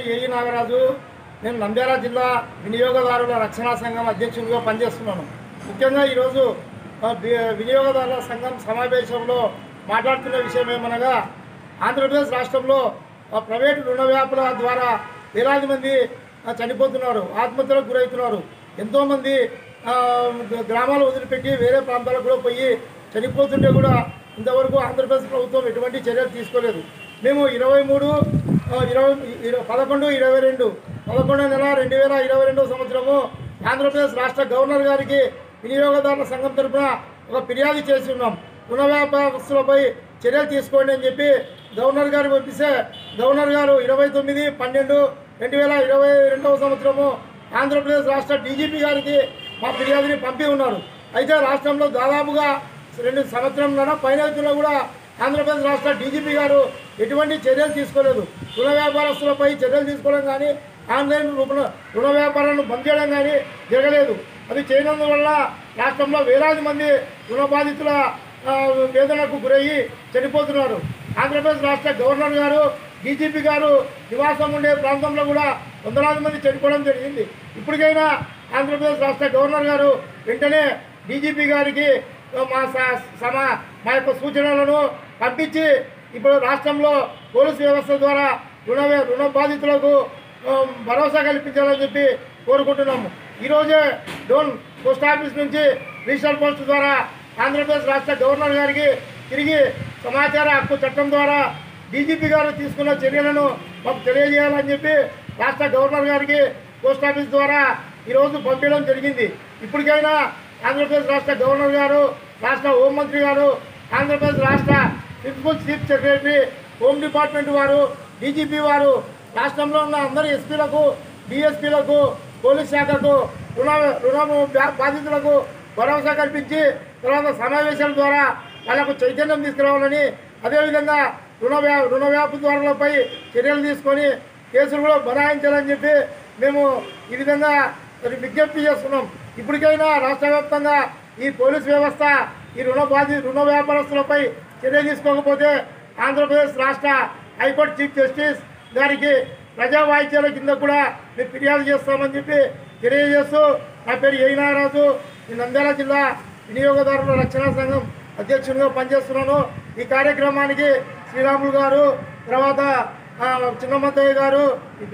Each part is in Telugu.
పేరు ఏఈ నాగరాజు నేను నంద్యాల జిల్లా వినియోగదారుల రక్షణ సంఘం అధ్యక్షుడిగా పనిచేస్తున్నాను ముఖ్యంగా ఈరోజు ఆ, వి- వినియోగదారుల సంఘం సమావేశంలో మాట్లాడుతున్న విషయం ఏమనగా ఆంధ్రప్రదేశ్ రాష్ట్రంలో ఆ, ప్రైవేటు రుణ వ్యాపారుల ద్వారా వేలాది మంది ఆ, చనిపోతున్నారు ఆత్మహత్యలకు గురవుతున్నారు ఎంతోమంది ఆ, గ్రామాలు వదిలిపెట్టి వేరే ప్రాంతాలకు కూడా పోయి చనిపోతుంటే కూడా ఇంతవరకు ఆంధ్రప్రదేశ్ ప్రభుత్వం ఎటువంటి చర్యలు తీసుకోలేదు మేము ఇరవై మూడు ఆ, ఇరవై ఇర- పదకొండు ఇరవై రెండు పదకొండో నెల రెండు వేల ఇరవై రెండవ సంవత్సరము ఆంధ్రప్రదేశ్ రాష్ట్ర గవర్నర్ గారికి వినియోగదారుల సంఘం తరఫున ఒక ఫిర్యాదు చేసి ఉన్నాం రుణ వ్యాపారస్తులపై చర్యలు తీసుకోండి అని చెప్పి గవర్నర్ గారు పంపిస్తే గవర్నర్ గారు ఇరవై తొమ్మిది పన్నెండు రెండు వేల ఇరవై రెండవ సంవత్సరము ఆంధ్రప్రదేశ్ రాష్ట్ర డీజీపీ గారికి మా ఫిర్యాదుని పంపి ఉన్నారు అయితే రాష్ట్రంలో దాదాపుగా రెండు సంవత్సరంలో పైన కూడా ఆంధ్రప్రదేశ్ రాష్ట్ర డీజీపీ గారు ఎటువంటి చర్యలు తీసుకోలేదు రుణ వ్యాపారస్తులపై చర్యలు తీసుకోవడం కానీ ఆన్లైన్ రుణ రుణ వ్యాపారాలను బంద్ చేయడం కానీ జరగలేదు అది చేయనందువల్ల రాష్ట్రంలో వేలాది మంది రుణ బాధితుల ఆ, వేదనకు గురయ్యి చనిపోతున్నారు ఆంధ్రప్రదేశ్ రాష్ట్ర గవర్నర్ గారు డీజీపీ గారు నివాసం ఉండే ప్రాంతంలో కూడా వందలాది మంది చనిపోవడం జరిగింది ఇప్పటికైనా ఆంధ్రప్రదేశ్ రాష్ట్ర గవర్నర్ గారు వెంటనే డీజీపీ గారికి మా స- సమ మా యొక్క సూచనలను పంపించి ఇప్పుడు రాష్ట్రంలో పోలీసు వ్యవస్థ ద్వారా రుణ రుణ బాధితులకు ఆ, భరోసా కల్పించాలని చెప్పి కోరుకుంటున్నాము ఈరోజే డోన్ పోస్ట్ ఆఫీస్ నుంచి రిజిస్టర్ పోస్ట్ ద్వారా ఆంధ్రప్రదేశ్ రాష్ట్ర గవర్నర్ గారికి తిరిగి సమాచార హక్కు చట్టం ద్వారా డీజీపీ గారు తీసుకున్న చర్యలను మాకు తెలియజేయాలని చెప్పి రాష్ట్ర గవర్నర్ గారికి పోస్ట్ ఆఫీస్ ద్వారా ఈరోజు పంపించడం జరిగింది ఇప్పటికైనా ఆంధ్రప్రదేశ్ రాష్ట్ర గవర్నర్ గారు రాష్ట్ర హోంమంత్రి గారు ఆంధ్రప్రదేశ్ రాష్ట్ర principal chief secretary home department వారు డీజీపీ వారు రాష్ట్రంలో ఉన్న అందరి ఎస్పీలకు డిఎస్పీలకు పోలీస్ శాఖకు రుణ రుణము బ్యా- బాధితులకు భరోసా కల్పించి తర్వాత సమావేశాల ద్వారా వాళ్ళకు చైతన్యం తీసుకురావాలని అదేవిధంగా రుణ వ్యా రుణ వ్యాపారులపై చర్యలు తీసుకొని కేసులు కూడా బనాయించాలని చెప్పి మేము ఈ విధంగా మరి విజ్ఞప్తి చేస్తున్నాం ఇప్పటికైనా రాష్ట్ర వ్యాప్తంగా ఈ పోలీస్ వ్యవస్థ ఈ రుణ బాధి రుణ వ్యాపారస్తులపై చర్య తీసుకోకపోతే ఆంధ్రప్రదేశ్ రాష్ట్ర హైకోర్టు చీఫ్ జస్టిస్ గారికి ప్రజా వాయిద్యాల కింద కూడా మేము ఫిర్యాదు చేస్తామని చెప్పి తెలియజేస్తూ నా పేరు ఏనారాజు ఈ నంద్యాల జిల్లా వినియోగదారుల రక్షణ సంఘం అధ్యక్షునిగా పనిచేస్తున్నాను ఈ కార్యక్రమానికి శ్రీరాములు గారు తర్వాత ఆ, చిన్నమత్తయ్య గారు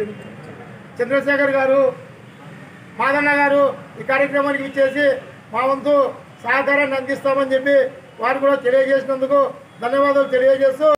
చంద్రశేఖర్ గారు మాదన్న గారు ఈ కార్యక్రమానికి ఇచ్చేసి మా వంతు సహకారాన్ని అందిస్తామని చెప్పి వారు కూడా తెలియజేసినందుకు ధన్యవాదాలు తెలియజేస్తూ